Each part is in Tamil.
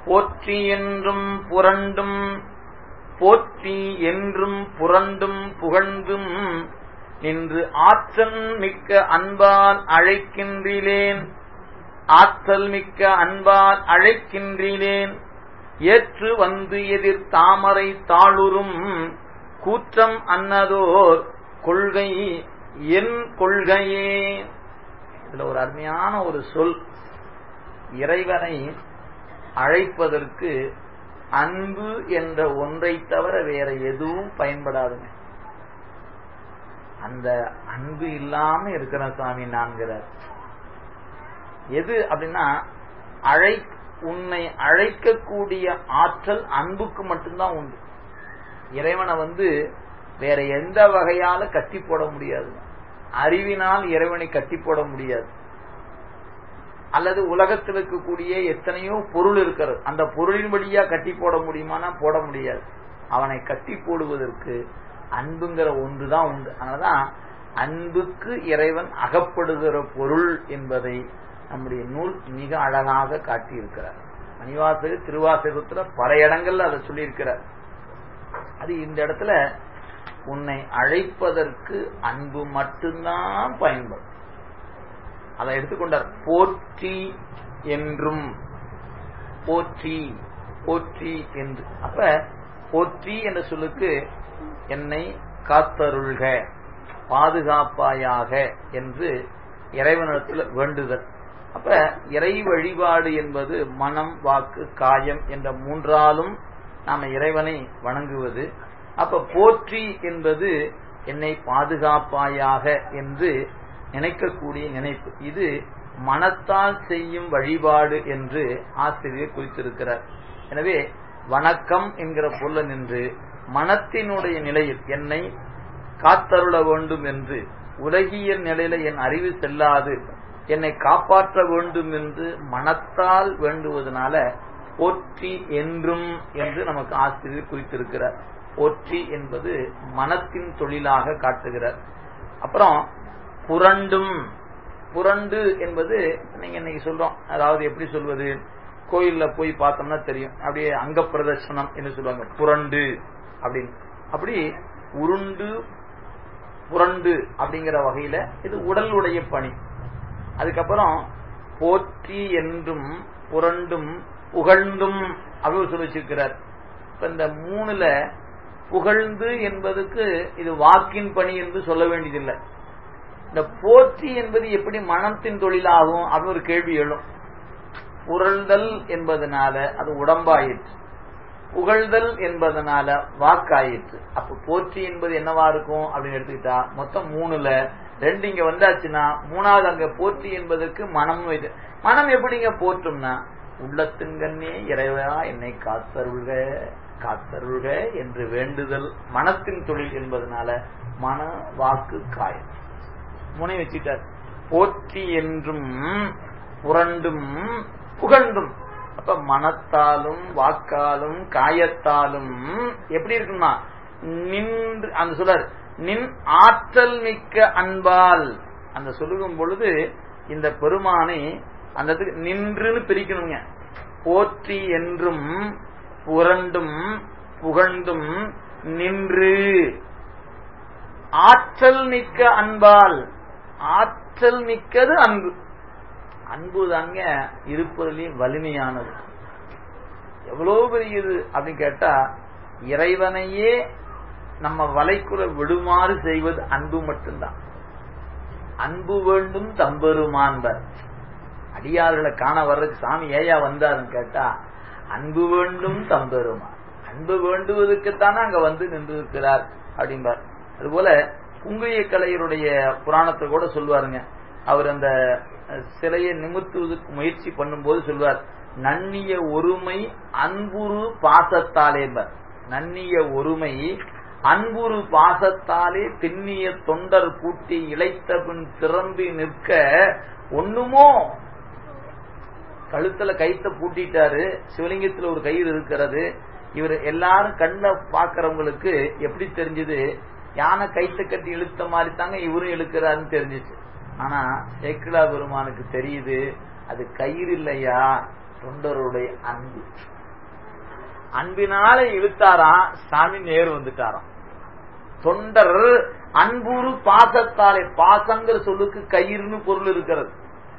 போற்றி என்றும் புரண்டும் போற்றி என்றும் புரண்டும் புகழ்ந்தும் நின்று ஆற்றல் மிக்க அன்பால் அழைக்கின்றேன் ஆற்றல் மிக்க அன்பால் அழைக்கின்றேன் ஏற்று வந்து எதிர் தாமரை தாளுரும் கூற்றம் அன்னதோர் கொள்கை என் கொள்கையே இதுல ஒரு அருமையான ஒரு சொல் இறைவனை அழைப்பதற்கு அன்பு என்ற ஒன்றை தவிர வேற எதுவும் பயன்படாதுங்க அந்த அன்பு இல்லாம இருக்கிற சுவாமி நான்கிறார் எது அப்படின்னா அழை உன்னை அழைக்கக்கூடிய ஆற்றல் அன்புக்கு மட்டும்தான் உண்டு இறைவனை வந்து வேற எந்த வகையால கட்டி போட முடியாது அறிவினால் இறைவனை கட்டி போட முடியாது அல்லது உலகத்தில் இருக்கக்கூடிய எத்தனையோ பொருள் இருக்கிறது அந்த பொருளின் வழியா கட்டி போட முடியுமானா போட முடியாது அவனை கட்டி போடுவதற்கு அன்புங்கிற ஒன்றுதான் உண்டு அதனாலதான் அன்புக்கு இறைவன் அகப்படுகிற பொருள் என்பதை நம்முடைய நூல் மிக அழகாக காட்டியிருக்கிறார் மணிவாசக திருவாசகத்துல பல இடங்கள்ல அதை சொல்லியிருக்கிறார் அது இந்த இடத்துல உன்னை அழைப்பதற்கு அன்பு மட்டும்தான் பயன்படும் அதை எடுத்துக்கொண்டார் போற்றி என்றும் போற்றி போற்றி என்று அப்ப போற்றி என்ற சொல்லுக்கு என்னை காத்தருள்க பாதுகாப்பாயாக என்று இறைவனிடத்தில் வேண்டுதல் அப்ப இறை வழிபாடு என்பது மனம் வாக்கு காயம் என்ற மூன்றாலும் நாம இறைவனை வணங்குவது அப்ப போற்றி என்பது என்னை பாதுகாப்பாயாக என்று நினைக்கக்கூடிய நினைப்பு இது மனத்தால் செய்யும் வழிபாடு என்று ஆசிரியர் குறித்திருக்கிறார் எனவே வணக்கம் என்கிற பொருள் நின்று மனத்தினுடைய நிலையில் என்னை காத்தருள வேண்டும் என்று உலகியல் நிலையில என் அறிவு செல்லாது என்னை காப்பாற்ற வேண்டும் என்று மனத்தால் வேண்டுவதனால போற்றி என்றும் என்று நமக்கு ஆசிரியர் குறித்திருக்கிறார் போற்றி என்பது மனத்தின் தொழிலாக காட்டுகிறார் அப்புறம் புரண்டும் புரண்டு என்பது நீங்க இன்னைக்கு சொல்றோம் அதாவது எப்படி சொல்வது கோயில்ல போய் பார்த்தோம்னா தெரியும் அப்படியே அங்க பிரதர்சனம் என்று சொல்லுவாங்க புரண்டு அப்படின்னு அப்படி உருண்டு புரண்டு அப்படிங்கிற வகையில இது உடலுடைய பணி அதுக்கப்புறம் போற்றி என்றும் புரண்டும் புகழ்ந்தும் அப்படின்னு சொல்லி வச்சிருக்கிறார் இப்ப இந்த மூணுல புகழ்ந்து என்பதுக்கு இது வாக்கின் பணி என்று சொல்ல வேண்டியதில்லை இந்த போற்றி என்பது எப்படி மனத்தின் தொழிலாகும் அப்படின்னு ஒரு கேள்வி எழும் புரள்தல் என்பதனால அது உடம்பாயிற்று புகழ்தல் என்பதனால வாக்காயிற்று அப்ப போற்றி என்பது என்னவா இருக்கும் அப்படின்னு எடுத்துக்கிட்டா மொத்தம் மூணுல ரெண்டு இங்க வந்தாச்சுன்னா மூணாவது அங்க போற்றி என்பதற்கு மனம் இது மனம் எப்படிங்க போற்றும்னா உள்ளத்தின்கண்ணே இறைவா என்னை காத்தருள்க காத்தருள்க என்று வேண்டுதல் மனத்தின் தொழில் என்பதனால மன வாக்கு காயம் முனை வச்சுட்டார் போற்றி என்றும் புரண்டும் புகழ்ந்தும் அப்ப மனத்தாலும் வாக்காலும் காயத்தாலும் எப்படி இருக்குமா நின்று அந்த சொல்றார் நின் ஆற்றல் மிக்க அன்பால் அந்த சொல்லுகும் பொழுது இந்த பெருமானை அந்த நின்றுன்னு பிரிக்கணுங்க போற்றி என்றும் புரண்டும் புகழ்ந்தும் நின்று ஆற்றல் மிக்க அன்பால் ஆற்றல் மிக்கது அன்பு அன்பு தாங்க இருப்பதிலேயே வலிமையானது எவ்வளவு பெரியது அப்படின்னு கேட்டா இறைவனையே நம்ம வலைக்குள்ள விடுமாறு செய்வது அன்பு மட்டும்தான் அன்பு வேண்டும் தம்பெருமான்பர் அடியார்களை காண வர்றதுக்கு சாமி ஏயா வந்தாருன்னு கேட்டா அன்பு வேண்டும் தம்பெருமான் அன்பு வேண்டுவதற்குத்தானே அங்க வந்து நின்றிருக்கிறார் அப்படிம்பார் அதுபோல புங்கைய கலையருடைய புராணத்தை கூட சொல்லுவாருங்க அவர் அந்த சிலையை நிமித்துவதற்கு முயற்சி பண்ணும்போது சொல்வார் நன்னிய ஒருமை அன்புரு பாசத்தாலேம்பர் நன்னிய ஒருமை அன்புரு பாசத்தாலே திண்ணிய தொண்டர் கூட்டி இழைத்த பின் திறம்பி நிற்க ஒண்ணுமோ கழுத்துல கைத்த பூட்டிட்டாரு சிவலிங்கத்துல ஒரு கயிறு இருக்கிறது இவர் எல்லாரும் கண்ண பாக்குறவங்களுக்கு எப்படி தெரிஞ்சது யானை கைத்த கட்டி இழுத்த மாதிரி தாங்க இவரும் இழுக்கிறாருன்னு தெரிஞ்சிச்சு ஆனா சேக்கிலா பெருமானுக்கு தெரியுது அது கயிறு இல்லையா தொண்டருடைய அன்பு அன்பினால இழுத்தாராம் சாமி நேர் வந்துட்டாராம் தொண்டர் அன்புரு பாசத்தாலே பாசங்கிற சொல்லுக்கு கயிறுன்னு பொருள் இருக்கிறது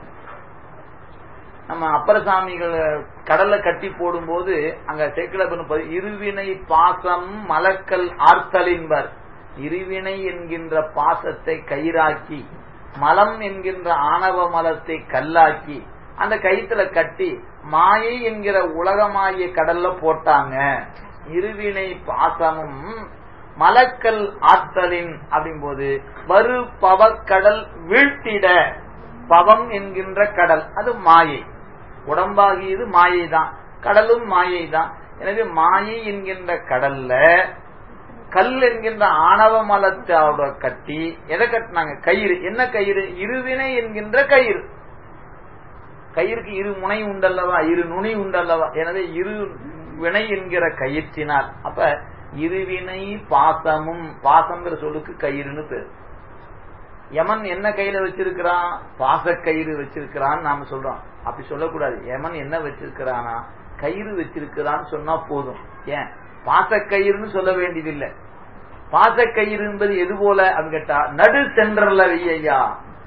நம்ம அப்பரசாமிகள் கடல்ல கட்டி போடும்போது அங்க சேக்கிழப்பன் இருவினை பாசம் மலக்கல் ஆர்த்தலின்பர் இருவினை என்கின்ற பாசத்தை கயிறாக்கி மலம் என்கின்ற ஆணவ மலத்தை கல்லாக்கி அந்த கயிற்றுல கட்டி மாயை என்கிற உலகமாய கடல்ல போட்டாங்க இருவினை பாசமும் மலக்கல் ஆற்றலின் அப்படிங்கும்போது வரு பவக்கடல் வீழ்த்திட பவம் என்கின்ற கடல் அது மாயை உடம்பாகியது மாயை தான் கடலும் மாயை தான் எனவே மாயை என்கின்ற கடல்ல கல் என்கின்ற ஆணவ மலத்தோட கட்டி எதை கட்டினாங்க கயிறு என்ன கயிறு இருவினை என்கின்ற கயிறு கயிறுக்கு இரு முனை உண்டல்லவா இரு நுனி உண்டல்லவா எனவே இரு வினை என்கிற கயிற்றினால் அப்ப இருவினை பாசமும் பாசங்கிற சொல்லுக்கு கயிறுன்னு பேர் யமன் என்ன கையில வச்சிருக்கிறான் பாச கயிறு வச்சிருக்கிறான் நாம சொல்றோம் அப்படி சொல்லக்கூடாது யமன் என்ன வச்சிருக்கிறானா கயிறு வச்சிருக்கிறான்னு சொன்னா போதும் ஏன் பாசக்கயிறுன்னு சொல்ல வேண்டியதில்லை பாசக்கயிறு என்பது எது போல அப்படின்னு கேட்டா நடு சென்றர்ல ஐயா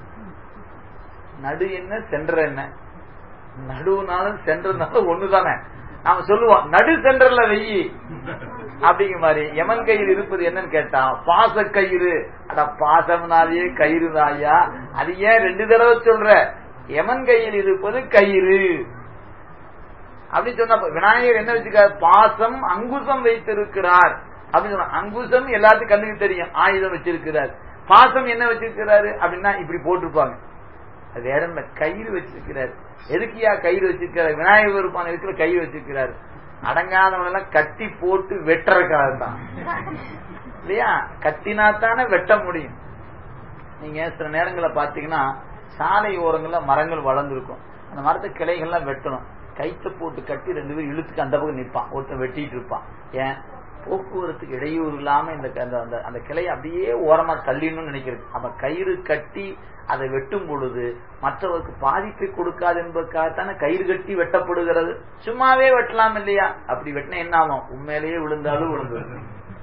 நடு என்ன சென்ற என்ன நடுவுனாலும் சென்றதுனாலும் ஒண்ணுதானே நாம சொல்லுவோம் நடு சென்றர்ல வெயி அப்படிங்கிற மாதிரி எமன் கயிறு இருப்பது என்னன்னு கேட்டா பாச கயிறு அட பாசம்னாலேயே கயிறு தாயா அது ஏன் ரெண்டு தடவை சொல்ற எமன் கையில் இருப்பது கயிறு அப்படின்னு சொன்னா விநாயகர் என்ன வச்சிருக்காரு பாசம் அங்குசம் வைத்திருக்கிறார் அப்படின்னு சொன்னா அங்குசம் எல்லாத்துக்கும் கண்ணுக்கு தெரியும் ஆயுதம் வச்சிருக்கிறார் பாசம் என்ன வச்சிருக்கிறாரு அப்படின்னா இப்படி போட்டிருப்பாங்க அது வேற என்ன கயிறு வச்சிருக்கிறார் எதுக்கியா கயிறு வச்சிருக்கிறார் விநாயகர் பெருமான் இருக்கிற கயிறு வச்சிருக்கிறார் அடங்காதவனெல்லாம் கட்டி போட்டு வெட்டுறதுக்காக தான் இல்லையா கட்டினா தானே வெட்ட முடியும் நீங்க சில நேரங்களை பாத்தீங்கன்னா சாலை ஓரங்கள்ல மரங்கள் வளர்ந்துருக்கும் அந்த மரத்து கிளைகள்லாம் வெட்டணும் கைத்த போட்டு கட்டி ரெண்டு பேரும் இழுத்துக்கு அந்த பக்கம் நிற்பான் ஒருத்தன் வெட்டிட்டு இருப்பான் ஏன் போக்குவரத்துக்கு இடையூறு இல்லாம இந்த அந்த அந்த கிளையை அப்படியே ஓரமா தள்ளிடணும்னு நினைக்கிறது அவன் கயிறு கட்டி அதை வெட்டும் பொழுது மற்றவருக்கு பாதிப்பை கொடுக்காது என்பதற்காகத்தானே கயிறு கட்டி வெட்டப்படுகிறது சும்மாவே வெட்டலாம் இல்லையா அப்படி வெட்டினா என்ன ஆகும் உண்மையிலேயே விழுந்தாலும் விழுந்து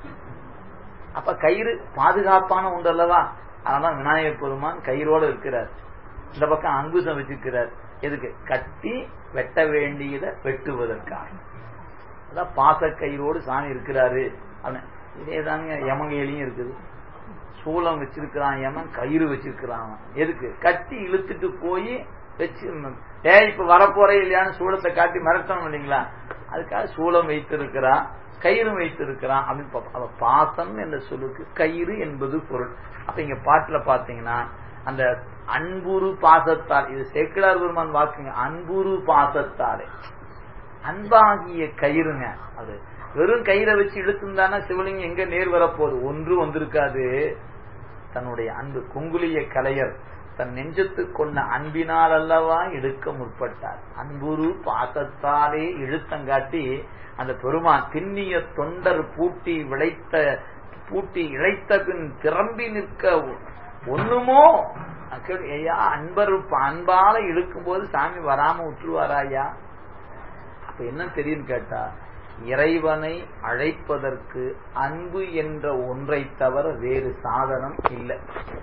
அப்ப கயிறு பாதுகாப்பான ஒன்று அல்லவா அதனால விநாயகர் பெருமான் கயிறோட இருக்கிறார் இந்த பக்கம் அங்குசம் வச்சிருக்கிறார் எதுக்கு கட்டி வெட்ட வேண்டியதை வெட்டுவதற்காக அதான் பாச கயிறோடு சாமி இருக்கிறாரு இதே தாங்க யமங்கையிலையும் இருக்குது சூளம் வச்சிருக்கிறான் யமன் கயிறு வச்சிருக்கிறான் எதுக்கு கட்டி இழுத்துட்டு போய் வச்சு ஏ இப்ப வரப்போறே இல்லையான்னு சூளத்தை காட்டி மிரட்டணும் இல்லைங்களா அதுக்காக சூளம் வைத்திருக்கிறான் கயிறு வைத்திருக்கிறான் அப்படின்னு பாசம் என்ற சொல்லுக்கு கயிறு என்பது பொருள் அப்ப இங்க பாட்டுல பாத்தீங்கன்னா அந்த அன்புரு பாசத்தால் இது சேக்கிடார் பெருமான் வாக்குங்க அன்புரு பாசத்தாலே அன்பாகிய கயிறுங்க அது வெறும் கயிறை வச்சு இழுத்துந்தானா சிவலிங்கம் எங்க நேர் வரப்போகுது ஒன்று வந்திருக்காது தன்னுடைய அன்பு குங்குலிய கலையர் தன் நெஞ்சத்து கொண்ட அன்பினால் அல்லவா எடுக்க முற்பட்டார் அன்புரு பாசத்தாலே இழுத்தங்காட்டி அந்த பெருமான் திண்ணிய தொண்டர் பூட்டி விளைத்த பூட்டி இழைத்த பின் திரம்பி நிற்க ஒண்ணுமோ ஐயா அன்பர் அன்பால இழுக்கும் போது சாமி வராம விட்டுருவாராயா அப்ப என்ன தெரியும் கேட்டா இறைவனை அழைப்பதற்கு அன்பு என்ற ஒன்றை தவிர வேறு சாதனம் இல்லை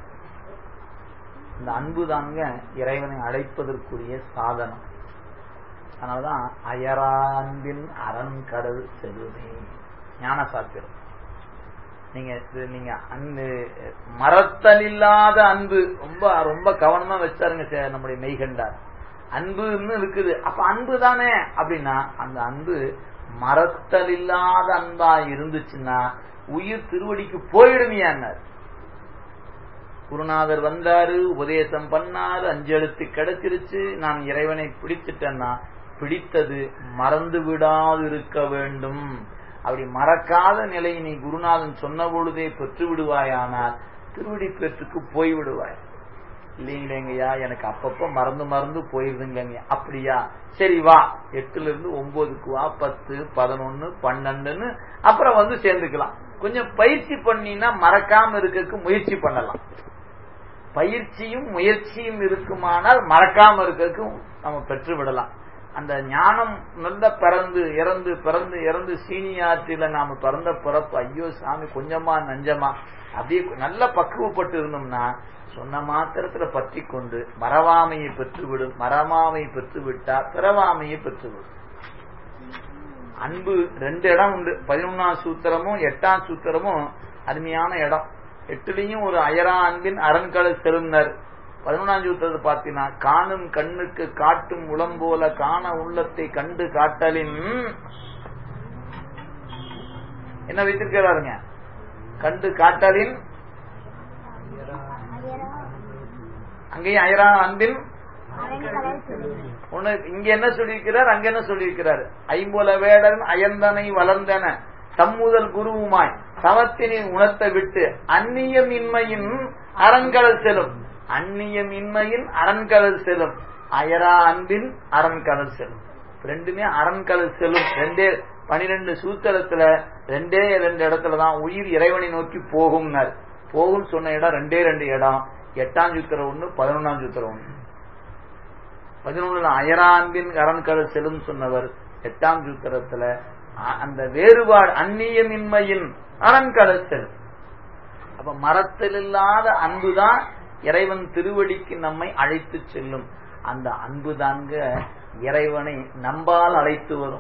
இந்த அன்பு தாங்க இறைவனை அழைப்பதற்குரிய சாதனம் அதனாலதான் அயரான்பின் அரண் கடல் செல்லுமே ஞான சாத்திரம் நீங்க நீங்க அன்பு மறத்தல் இல்லாத அன்பு ரொம்ப ரொம்ப கவனமா வச்சாருங்க நம்முடைய மெய்கண்டார் அன்புன்னு இருக்குது அப்ப அன்பு தானே அப்படின்னா அந்த அன்பு மறத்தல் இல்லாத அன்பா இருந்துச்சுன்னா உயிர் திருவடிக்கு போயிடுமையானார் குருநாதர் வந்தாரு உபதேசம் பண்ணாரு அஞ்சு எழுத்து கிடைச்சிருச்சு நான் இறைவனை பிடிச்சிட்டேன்னா பிடித்தது மறந்து விடாது இருக்க வேண்டும் அப்படி மறக்காத நிலை நீ குருநாதன் சொன்ன பொழுதே பெற்று விடுவாயானால் திருவடி பெற்றுக்கு போய் விடுவாய் இல்லைங்களேங்கய்யா எனக்கு அப்பப்ப மறந்து மறந்து போயிருதுங்க அப்படியா சரி வா எட்டுல இருந்து ஒன்பதுக்கு வா பத்து பதினொன்னு பன்னெண்டுன்னு அப்புறம் வந்து சேர்ந்துக்கலாம் கொஞ்சம் பயிற்சி பண்ணினா மறக்காம இருக்கிறதுக்கு முயற்சி பண்ணலாம் பயிற்சியும் முயற்சியும் இருக்குமானால் மறக்காம இருக்கிறதுக்கு நம்ம பெற்று விடலாம் அந்த ஞானம் நல்ல பிறந்து இறந்து பிறந்து இறந்து சீனியாற்றில நாம பிறந்த பிறப்பு ஐயோ சாமி கொஞ்சமா நஞ்சமா அப்படியே நல்ல பக்குவப்பட்டு இருந்தோம்னா சொன்ன மாத்திரத்துல பற்றி கொண்டு மறவாமையை பெற்றுவிடும் மறவாமையை பெற்று விட்டா பிறவாமையை பெற்றுவிடும் அன்பு ரெண்டு இடம் உண்டு பதினொன்னாம் சூத்திரமும் எட்டாம் சூத்திரமும் அருமையான இடம் எட்டுலையும் ஒரு அயரா அன்பின் அரண்களை செலுந்தர் பதினொன்றாம் சூத்திரத்தை பார்த்தீங்கன்னா காணும் கண்ணுக்கு காட்டும் உளம் போல காண உள்ளத்தை கண்டு காட்டலின் என்ன வைத்திருக்கிறாருங்க கண்டு காட்டலின் அங்கேயும் அயரா அன்பின் உனக்கு இங்க என்ன சொல்லியிருக்கிறார் அங்க என்ன சொல்லியிருக்கிறார் ஐம்புல வேடன் அயந்தனை வளர்ந்தன தம்முதல் குருவுமாய் தவத்தினை உணர்த்த விட்டு அந்நியமின்மையின் அரண்கடல் செல்லும் அந்நியமின்மையின் அரண்கடல் செல்லும் அயரா அன்பின் அரண்கடல் செல்லும் ரெண்டுமே அரண்கடல் செல்லும் ரெண்டே பனிரெண்டு சூத்திரத்துல ரெண்டே ரெண்டு இடத்துல தான் உயிர் இறைவனை நோக்கி போகும்னர் போகும் சொன்ன இடம் ரெண்டே ரெண்டு இடம் எட்டாம் சூத்திரம் ஒண்ணு பதினொன்னாம் சூத்திரம் ஒண்ணு பதினொன்னுல அயரான்பின் அரண்கடல் செல்லும் சொன்னவர் எட்டாம் சூத்திரத்துல அந்த வேறுபாடு அந்நியமின்மையின் அரண்கடல் செல்லும் அப்ப மரத்தில் இல்லாத அன்புதான் இறைவன் திருவடிக்கு நம்மை அழைத்து செல்லும் அந்த அன்பு தாங்க இறைவனை நம்பால் அழைத்து வரும்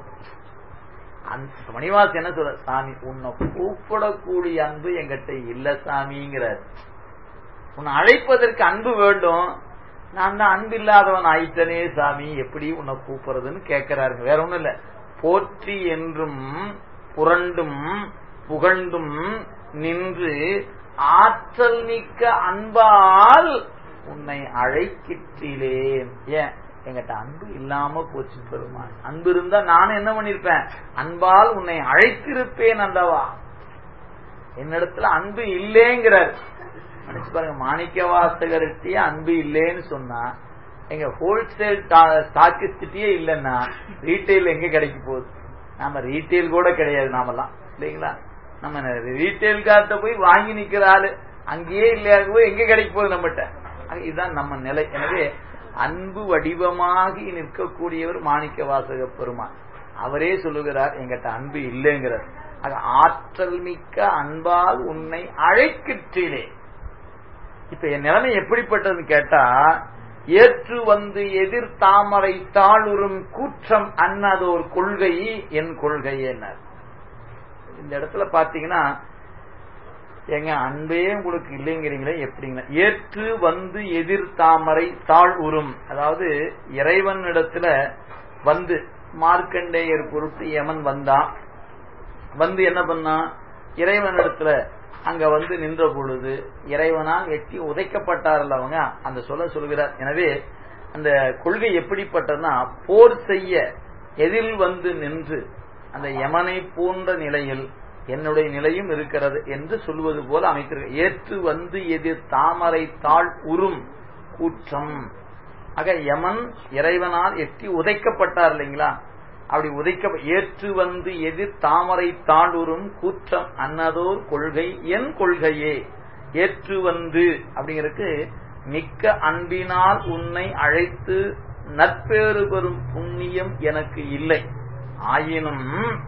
மணிவாஸ் என்ன சொல்ற சாமி உன்னை கூப்பிடக்கூடிய அன்பு எங்கிட்ட இல்ல சாமிங்கிறார் உன்னை அழைப்பதற்கு அன்பு வேண்டும் நான் தான் அன்பு இல்லாதவன் ஆயிட்டனே சாமி எப்படி உன்னை கூப்பிடுறதுன்னு கேட்கிறாருங்க வேற ஒண்ணும் இல்ல போற்றி என்றும் புரண்டும் புகழ்ந்தும் நின்று ஆற்றல் மிக்க அன்பால் உன்னை அழைக்கிற்றிலேன் ஏன் எங்கிட்ட அன்பு இல்லாம போச்சு பெருமான் அன்பு இருந்தா நான் என்ன பண்ணிருப்பேன் அன்பால் உன்னை அழைத்திருப்பேன் அந்தவா என்னிடத்துல அன்பு இல்லேங்கிறார் நினைச்சு பாருங்க மாணிக்க வாசகர்கிட்டயே அன்பு இல்லேன்னு சொன்னா எங்க ஹோல்சேல் ஸ்டாக்கிஸ்டியே இல்லைன்னா ரீட்டைல் எங்க கிடைக்க போகுது நாம ரீட்டைல் கூட கிடையாது நாமெல்லாம் இல்லைங்களா நம்ம ரீட்டைல் கார்ட்ட போய் வாங்கி நிக்கிற ஆளு அங்கேயே இல்லையா போய் எங்க கிடைக்க போகுது நம்மகிட்ட இதுதான் நம்ம நிலை எனவே அன்பு வடிவமாகி நிற்கக்கூடியவர் மாணிக்க வாசக பெருமான் அவரே சொல்லுகிறார் எங்கிட்ட அன்பு இல்லைங்கிறார் ஆற்றல் மிக்க அன்பால் உன்னை அழைக்கிற்றிலே இப்ப என் நிலைமை எப்படிப்பட்டதுன்னு கேட்டா ஏற்று வந்து எதிர் தாமரை தாளுறும் கூற்றம் அன்னதோர் கொள்கை என் கொள்கை என்னார் இந்த இடத்துல பாத்தீங்கன்னா எங்க அன்பே உங்களுக்கு இல்லைங்கிறீங்களே எப்படிங்க ஏற்று வந்து எதிர் தாமரை தாழ் உறும் அதாவது இறைவன் இடத்துல வந்து மார்க்கண்டேயர் பொறுத்து யமன் வந்தான் வந்து என்ன பண்ணா இறைவன் இடத்துல அங்க வந்து நின்ற பொழுது இறைவனால் எட்டி உதைக்கப்பட்டார்கள் அவங்க அந்த சொல்ல சொல்கிறார் எனவே அந்த கொள்கை எப்படிப்பட்டதுன்னா போர் செய்ய எதில் வந்து நின்று அந்த யமனை போன்ற நிலையில் என்னுடைய நிலையும் இருக்கிறது என்று சொல்வது போல அமைத்திருக்க ஏற்று வந்து எதிர் தாமரை தாழ் உறும் கூற்றம் ஆக யமன் இறைவனால் எட்டி உதைக்கப்பட்டார் இல்லைங்களா அப்படி உதைக்க ஏற்று வந்து எதிர் தாமரை தாண்டுறும் கூற்றம் அன்னதோர் கொள்கை என் கொள்கையே ஏற்று வந்து அப்படிங்கிறதுக்கு மிக்க அன்பினால் உன்னை அழைத்து நற்பேறு பெறும் புண்ணியம் எனக்கு இல்லை ஆயினும்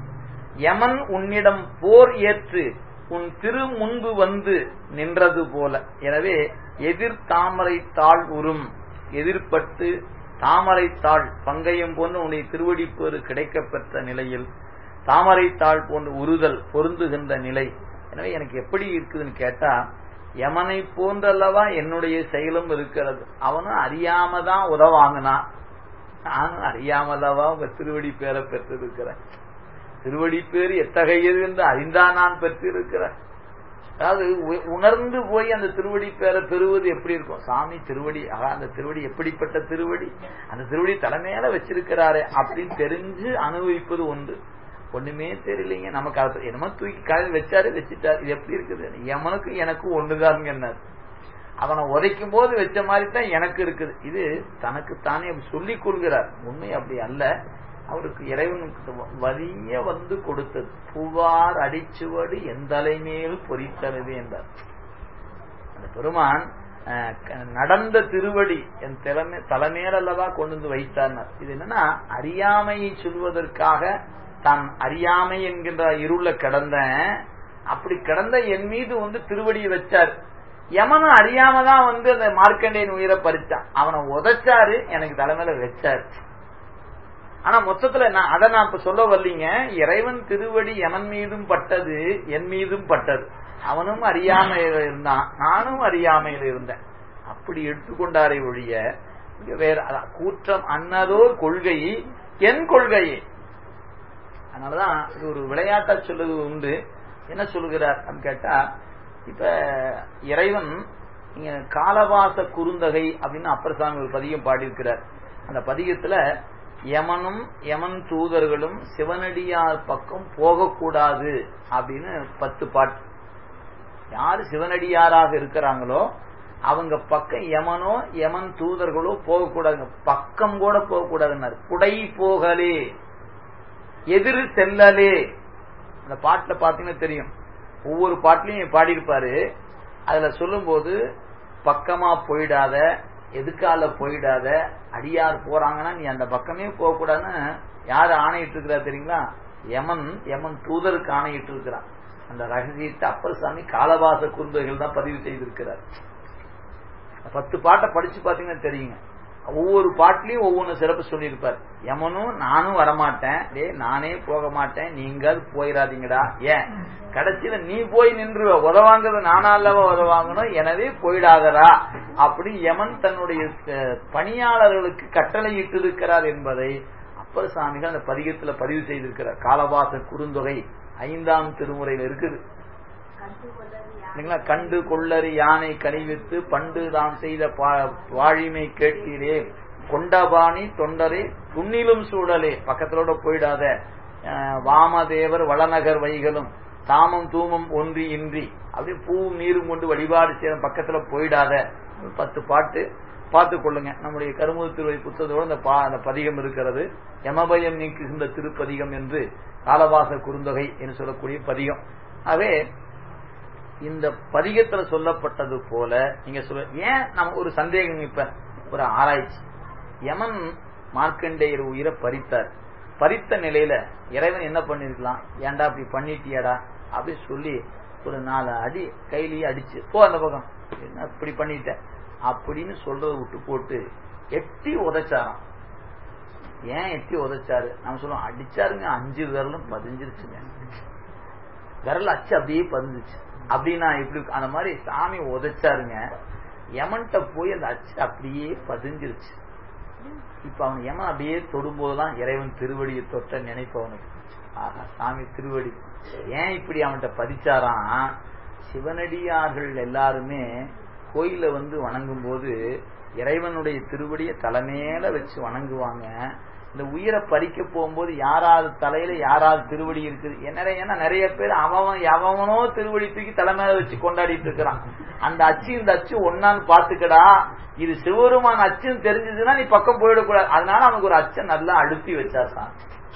யமன் உன்னிடம் போர் ஏற்று உன் திரு முன்பு வந்து நின்றது போல எனவே எதிர் தாமரை தாழ் உறும் எதிர்பட்டு தாமரை தாள் பங்கயம் போன்ற உன்னுடைய திருவடிப்பேறு கிடைக்கப் பெற்ற நிலையில் தாமரை தாள் போன்ற உறுதல் பொருந்துகின்ற நிலை எனவே எனக்கு எப்படி இருக்குதுன்னு கேட்டா யமனை போன்றல்லவா என்னுடைய செயலும் இருக்கிறது அவனும் அறியாம தான் உதவாங்கினான் நானும் அறியாமல்லவா உங்க திருவடி பேரை பெற்றிருக்கிறேன் திருவடி பேர் எத்தகையது என்று அறிந்தா நான் பெற்றிருக்கிறேன் அதாவது உணர்ந்து போய் அந்த திருவடி பேரை பெறுவது எப்படி இருக்கும் சாமி திருவடி ஆகா அந்த திருவடி எப்படிப்பட்ட திருவடி அந்த திருவடி தலைமையில வச்சிருக்கிறாரே அப்படின்னு தெரிஞ்சு அனுபவிப்பது ஒன்று ஒண்ணுமே தெரியலைங்க நமக்கு அது என்னமோ தூக்கி காலையில் வச்சாரு வச்சுட்டாரு இது எப்படி இருக்குது எவனுக்கும் எனக்கும் ஒண்ணுதானுங்க என்ன அவனை உதைக்கும் போது வச்ச மாதிரி தான் எனக்கு இருக்குது இது தனக்கு தானே சொல்லிக் கொள்கிறார் உண்மை அப்படி அல்ல அவருக்கு இறைவனுக்கு வலிய வந்து கொடுத்தது புவார் அடிச்சுவடு எந்தலை மேல் பொறித்தனது என்றார் அந்த பெருமான் நடந்த திருவடி என் தலைமை தலைமையில அல்லவா கொண்டு வந்து வைத்தார் இது என்னன்னா அறியாமையை சொல்வதற்காக தான் அறியாமை என்கின்ற இருள கிடந்த அப்படி கிடந்த என் மீது வந்து திருவடியை வச்சார் யமனும் அறியாம தான் வந்து அந்த மார்க்கண்டேயன் உயிரை பறிச்சான் அவனை உதைச்சாரு எனக்கு தலைமையில வச்சாரு ஆனா மொத்தத்துல நான் அதை நான் இப்ப சொல்ல வரலீங்க இறைவன் திருவடி யமன் மீதும் பட்டது என் மீதும் பட்டது அவனும் அறியாமையில இருந்தான் நானும் அறியாமையில இருந்தேன் அப்படி எடுத்துக்கொண்டாரே ஒழிய இங்க வேற கூற்றம் அன்னதோர் கொள்கை என் கொள்கையே அதனாலதான் இது ஒரு விளையாட்டா சொல்லுவது உண்டு என்ன சொல்லுகிறார் அப்படின்னு கேட்டா இப்ப இறைவன் இங்க காலவாச குறுந்தகை அப்படின்னு அப்பரசாமி ஒரு பதிகம் பாடியிருக்கிறார் அந்த பதிகத்துல யமனும் யமன் தூதர்களும் சிவனடியார் பக்கம் போகக்கூடாது அப்படின்னு பத்து பாட்டு யாரு சிவனடியாராக இருக்கிறாங்களோ அவங்க பக்கம் யமனோ யமன் தூதர்களோ போகக்கூடாதுங்க பக்கம் கூட போகக்கூடாதுன்னாரு புடை போகலே எதிர் செல்லலே அந்த பாட்டுல பாத்தீங்கன்னா தெரியும் ஒவ்வொரு பாட்டிலையும் பாடியிருப்பாரு அதுல சொல்லும் போது பக்கமா போயிடாத எதுக்கால போயிடாத அடியார் போறாங்கன்னா நீ அந்த பக்கமே போக கூடாதுன்னு யாரு ஆணையிட்டு இருக்கிறா தெரியுங்களா யமன் யமன் தூதருக்கு ஆணையிட்டு இருக்கிறான் அந்த ரகசியத்தை அப்பர் சாமி காலவாச குறுந்தொகைகள் தான் பதிவு செய்திருக்கிறார் பத்து பாட்டை படிச்சு பாத்தீங்கன்னா தெரியுங்க ஒவ்வொரு பாட்டிலையும் ஒவ்வொன்று சிறப்பு சொல்லியிருப்பார் யமனும் நானும் வரமாட்டேன் டே நானே போக மாட்டேன் நீங்க போயிடாதீங்கடா ஏன் கடைசியில நீ போய் நின்று உதவாங்கிறது நானா அல்லவா உதவாங்கணும் எனவே போயிடாதரா அப்படி யமன் தன்னுடைய பணியாளர்களுக்கு கட்டளை இட்டிருக்கிறார் என்பதை அப்பர் சாமிகள் அந்த பதிகத்துல பதிவு செய்திருக்கிறார் காலவாச குறுந்தொகை ஐந்தாம் திருமுறையில் இருக்குது இல்லைங்களா கண்டு கொள்ளறி யானை கனிவித்து பண்டு தாம் செய்த வாழிமை கேட்டீரே கொண்டபாணி தொண்டரே துண்ணிலும் சூழலே பக்கத்திலோட போயிடாத வாமதேவர் வளநகர் வைகளும் தாமம் தூமம் ஒன்றி இன்றி அப்படி பூவும் நீரும் கொண்டு வழிபாடு செய்ய பக்கத்துல போயிடாத பத்து பாட்டு பார்த்து கொள்ளுங்க நம்முடைய கருமுக திருவை புத்தகத்தோடு அந்த அந்த பதிகம் இருக்கிறது யமபயம் நீக்குகின்ற திருப்பதிகம் என்று காலவாச குறுந்தொகை என்று சொல்லக்கூடிய பதிகம் ஆகவே இந்த பதிகத்துல சொல்லப்பட்டது போல நீங்க சொல்ல ஏன் நம்ம ஒரு சந்தேகம் இப்ப ஒரு ஆராய்ச்சி யமன் மார்க்கண்டேயர் உயிரை பறித்தார் பறித்த நிலையில இறைவன் என்ன பண்ணிருக்கலாம் ஏன்டா அப்படி பண்ணிட்டியாடா அப்படி சொல்லி ஒரு நாலு அடி கையிலேயே அடிச்சு போ அந்த பக்கம் என்ன இப்படி பண்ணிட்ட அப்படின்னு சொல்றத விட்டு போட்டு எட்டி உதைச்சாராம் ஏன் எட்டி உதைச்சாரு நம்ம சொல்லுவோம் அடிச்சாருங்க அஞ்சு விரலும் பதிஞ்சிருச்சுங்க விரல் அச்சு அப்படியே பதிஞ்சிச்சு அப்படின்னா எப்படி அந்த மாதிரி சாமி உதைச்சாருங்க யமன்ட்ட போய் அந்த அச்சு அப்படியே பதிஞ்சிருச்சு இப்ப அவன் யமன் அப்படியே தொடும்போதுதான் இறைவன் திருவடியை தொட்ட நினைப்பவனுக்கு ஆஹா சாமி திருவடி ஏன் இப்படி அவன்கிட்ட பதிச்சாராம் சிவனடியார்கள் எல்லாருமே கோயில வந்து வணங்கும் போது இறைவனுடைய திருவடியை தலைமையில வச்சு வணங்குவாங்க இந்த உயிரை பறிக்க போகும்போது யாராவது தலையில யாராவது திருவடி இருக்குது என்ன ஏன்னா நிறைய பேர் அவன் எவனோ திருவடி தூக்கி தலைமையில வச்சு கொண்டாடிட்டு இருக்கிறான் அந்த அச்சு இந்த அச்சு ஒன்னான்னு பாத்துக்கடா இது சிவருமான அச்சுன்னு தெரிஞ்சதுன்னா நீ பக்கம் போயிடக்கூடாது அதனால அவனுக்கு ஒரு அச்சை நல்லா அழுத்தி வச்சா சாமி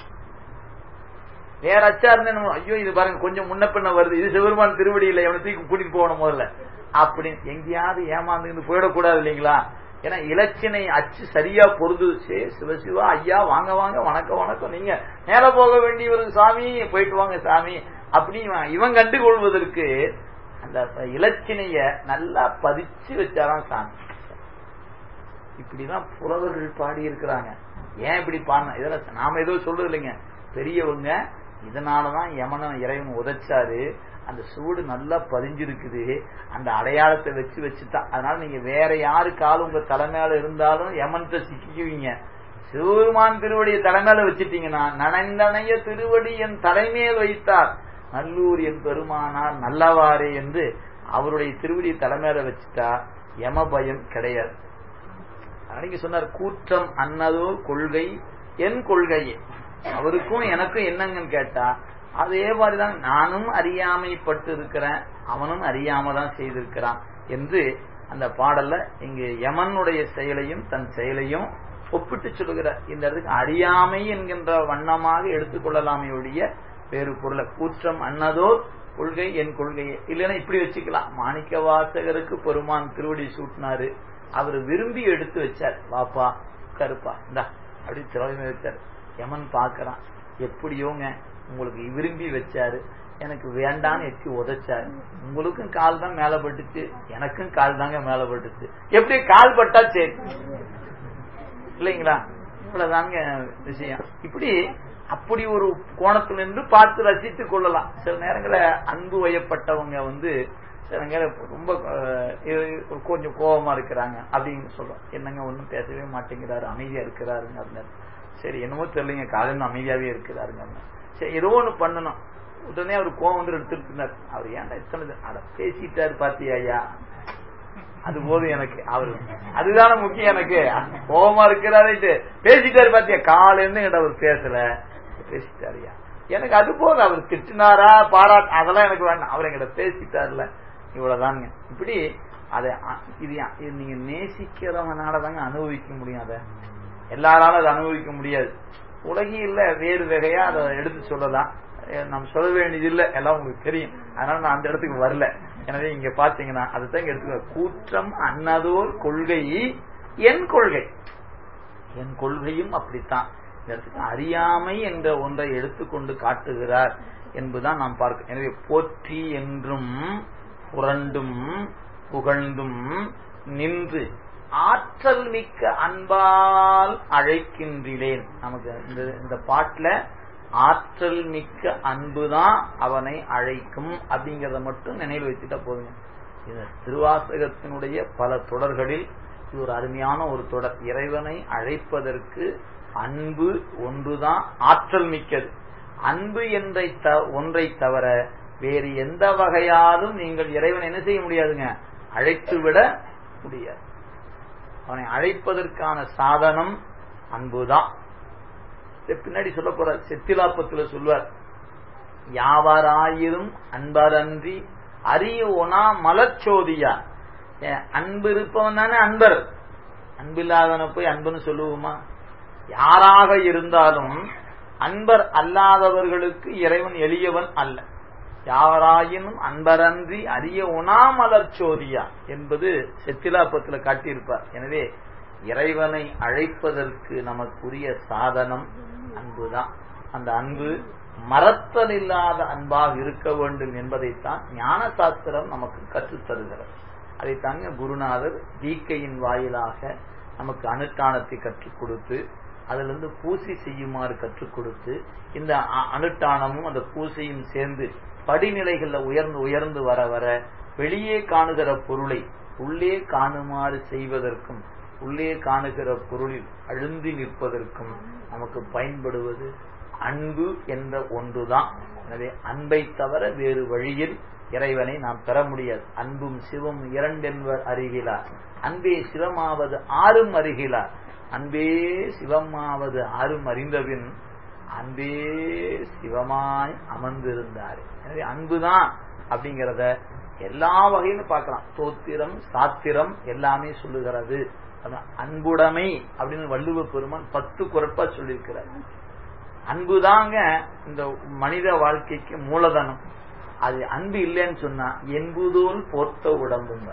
வேற அச்சா இருந்தேன் ஐயோ இது பாருங்க கொஞ்சம் முன்ன பின்ன வருது இது சிவருமான் திருவடி இல்லை எவனை தூக்கி கூட்டிட்டு போகணும் முதல்ல அப்படின்னு எங்கேயாவது ஏமாந்து போயிடக்கூடாது இல்லைங்களா ஏன்னா இலச்சினை அச்சு சரியா பொருந்துச்சு சிவசிவா ஐயா வாங்க வாங்க வணக்கம் வணக்கம் நீங்க மேல போக வேண்டியவருக்கு சாமி போயிட்டு வாங்க சாமி அப்படி இவன் கண்டுகொள்வதற்கு அந்த இலச்சினைய நல்லா பதிச்சு வச்சாராம் சாமி இப்படிதான் புலவர்கள் பாடி இருக்கிறாங்க ஏன் இப்படி பாடின இதெல்லாம் நாம ஏதோ சொல்றது இல்லைங்க பெரியவங்க இதனாலதான் யமனம் இறைவன் உதைச்சாரு அந்த சூடு நல்லா பதிஞ்சிருக்குது அந்த அடையாளத்தை வச்சு வச்சுதான் அதனால நீங்க வேற யாரு காலம் உங்க தலைமையில இருந்தாலும் யமன்ட்ட சிக்கிக்குவீங்க சிவபெருமான் திருவடியை தலைமையில வச்சுட்டீங்கன்னா நனைந்தனைய திருவடி என் தலைமையில் வைத்தார் நல்லூர் என் பெருமானார் நல்லவாரே என்று அவருடைய திருவடியை தலைமையில வச்சுட்டா யம பயம் கிடையாது அன்னைக்கு சொன்னார் கூற்றம் அன்னதோ கொள்கை என் கொள்கையே அவருக்கும் எனக்கும் என்னங்கன்னு கேட்டா அதே மாதிரிதான் நானும் அறியாமைப்பட்டு இருக்கிறேன் அவனும் அறியாம தான் செய்திருக்கிறான் என்று அந்த பாடல்ல இங்கு யமனுடைய செயலையும் தன் செயலையும் ஒப்பிட்டு சொல்லுகிறார் இந்த இடத்துக்கு அறியாமை என்கின்ற வண்ணமாக எடுத்துக்கொள்ளலாமே ஒழிய வேறு பொருளை கூற்றம் அன்னதோ கொள்கை என் கொள்கையே இல்லைன்னா இப்படி வச்சுக்கலாம் மாணிக்க வாசகருக்கு பெருமான் திருவடி சூட்டினாரு அவர் விரும்பி எடுத்து வச்சார் வாப்பா கருப்பா இந்தா அப்படி திரவமே வச்சார் யமன் பாக்குறான் எப்படியோங்க உங்களுக்கு விரும்பி வச்சாரு எனக்கு வேண்டான்னு எட்டி உதைச்சாரு உங்களுக்கும் கால் தான் மேல பட்டுச்சு எனக்கும் கால் தாங்க மேல பட்டுச்சு எப்படி கால் பட்டா சரி இல்லைங்களா இவ்வளவுதாங்க விஷயம் இப்படி அப்படி ஒரு கோணத்துல இருந்து பார்த்து ரசித்துக் கொள்ளலாம் சில நேரங்களில் அன்பு வயப்பட்டவங்க வந்து சில நேரம் ரொம்ப கொஞ்சம் கோபமா இருக்கிறாங்க அப்படின்னு சொல்றோம் என்னங்க ஒன்றும் பேசவே மாட்டேங்கிறாரு அமைதியா இருக்கிறாருங்க அப்படின்னு சரி என்னமோ தெரியலங்க காலையில் அமைதியாவே இருக்கிறாருங்க சரி ஏதோ ஒண்ணு பண்ணணும் உடனே அவர் கோவம் வந்து எடுத்துட்டு இருந்தார் அவர் ஏன்டா இத்தனை அட பேசிட்டாரு பாத்தியா ஐயா அது போதும் எனக்கு அவரு அதுதானே முக்கியம் எனக்கு கோபமா இருக்கிறாரு பேசிட்டாரு பாத்தியா காலையில இருந்து அவர் பேசல பேசிட்டாருயா எனக்கு அது போதும் அவர் திட்டினாரா பாராட்டு அதெல்லாம் எனக்கு வேண்டாம் அவர் எங்கிட்ட பேசிட்டார்ல இவ்வளவுதாங்க இப்படி அதை இது நீங்க நேசிக்கிறவனால தாங்க அனுபவிக்க முடியும் அதை எல்லாராலும் அதை அனுபவிக்க முடியாது உலகில் வேறு வகையா அதை எடுத்து சொல்லலாம் நம்ம சொல்ல வேண்டியது இல்லை எல்லாம் உங்களுக்கு தெரியும் அதனால நான் அந்த இடத்துக்கு வரல எனவே இங்க பாத்தீங்கன்னா அதுதான் இங்க எடுத்துக்க கூற்றம் அன்னதோர் கொள்கை என் கொள்கை என் கொள்கையும் அப்படித்தான் இந்த இடத்துக்கு அறியாமை என்ற ஒன்றை எடுத்துக்கொண்டு காட்டுகிறார் என்பதுதான் நாம் பார்க்க எனவே போற்றி என்றும் புரண்டும் புகழ்ந்தும் நின்று ஆற்றல் மிக்க அன்பால் அழைக்கின்றேன் நமக்கு இந்த இந்த பாட்டுல ஆற்றல் மிக்க அன்புதான் அவனை அழைக்கும் அப்படிங்கறத மட்டும் நினைவில் வச்சுட்டா போதுங்க இந்த திருவாசகத்தினுடைய பல தொடர்களில் இது ஒரு அருமையான ஒரு தொடர் இறைவனை அழைப்பதற்கு அன்பு ஒன்றுதான் ஆற்றல் மிக்கது அன்பு என்ற ஒன்றை தவிர வேறு எந்த வகையாலும் நீங்கள் இறைவனை என்ன செய்ய முடியாதுங்க அழைத்து விட முடியாது அவனை அழைப்பதற்கான சாதனம் அன்புதான் பின்னாடி சொல்ல போற செத்திலாப்பத்துல சொல்வார் யாவராயிரும் அன்பரன்றி அரிய ஒனா மலச்சோதியா அன்பு இருப்பவன் தானே அன்பர் அன்பில்லாதவனை போய் அன்புன்னு சொல்லுவோமா யாராக இருந்தாலும் அன்பர் அல்லாதவர்களுக்கு இறைவன் எளியவன் அல்ல யாராயினும் அன்பரன்றி அரிய உணாமலர் சோதியா என்பது செத்திலாப்பத்துல காட்டியிருப்பார் எனவே இறைவனை அழைப்பதற்கு நமக்குரிய சாதனம் அன்புதான் அந்த அன்பு மறத்தல் இல்லாத அன்பாக இருக்க வேண்டும் என்பதைத்தான் ஞான சாஸ்திரம் நமக்கு கற்றுத் தருகிறது அதைத்தாங்க குருநாதர் தீக்கையின் வாயிலாக நமக்கு அனுஷ்டானத்தை கற்றுக் கொடுத்து அதுல இருந்து பூசை செய்யுமாறு கற்றுக் கொடுத்து இந்த அனுஷ்டானமும் அந்த பூசையும் சேர்ந்து படிநிலைகள்ல உயர்ந்து உயர்ந்து வர வர வெளியே காணுகிற பொருளை உள்ளே காணுமாறு செய்வதற்கும் உள்ளே காணுகிற பொருளில் அழுந்தி நிற்பதற்கும் நமக்கு பயன்படுவது அன்பு என்ற ஒன்றுதான் எனவே அன்பை தவிர வேறு வழியில் இறைவனை நாம் பெற முடியாது அன்பும் சிவம் இரண்டென்பர் அறிகிறார் அன்பே சிவமாவது ஆறும் அறிகிறார் அன்பே சிவமாவது ஆறும் அறிந்தபின் அன்பே சிவமாய் அமர்ந்திருந்தார் எனவே அன்புதான் அப்படிங்கிறத எல்லா வகையிலும் பார்க்கலாம் தோத்திரம் சாத்திரம் எல்லாமே சொல்லுகிறது அன்புடைமை அப்படின்னு வள்ளுவ பெருமான் பத்து குரப்பா சொல்லியிருக்கிறார் அன்புதாங்க இந்த மனித வாழ்க்கைக்கு மூலதனம் அது அன்பு இல்லைன்னு சொன்னா என்புதோல் போர்த்த உடம்புங்க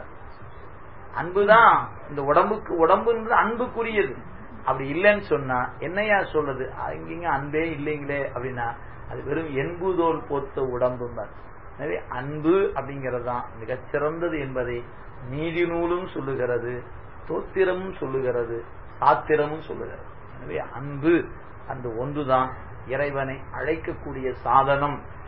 அன்புதான் இந்த உடம்புக்கு உடம்புன்றது அன்புக்குரியது அப்படி இல்லைன்னு சொன்னா என்னையா சொல்றது இங்க அன்பே இல்லைங்களே அப்படின்னா அது வெறும் என்புதோல் போர்த்த உடம்புங்க எனவே அன்பு அப்படிங்கிறது தான் மிகச்சிறந்தது என்பதை நீதி நூலும் சொல்லுகிறது தோத்திரமும் சொல்லுகிறது சாத்திரமும் சொல்லுகிறது எனவே அன்பு அந்த ஒன்றுதான் இறைவனை அழைக்கக்கூடிய சாதனம்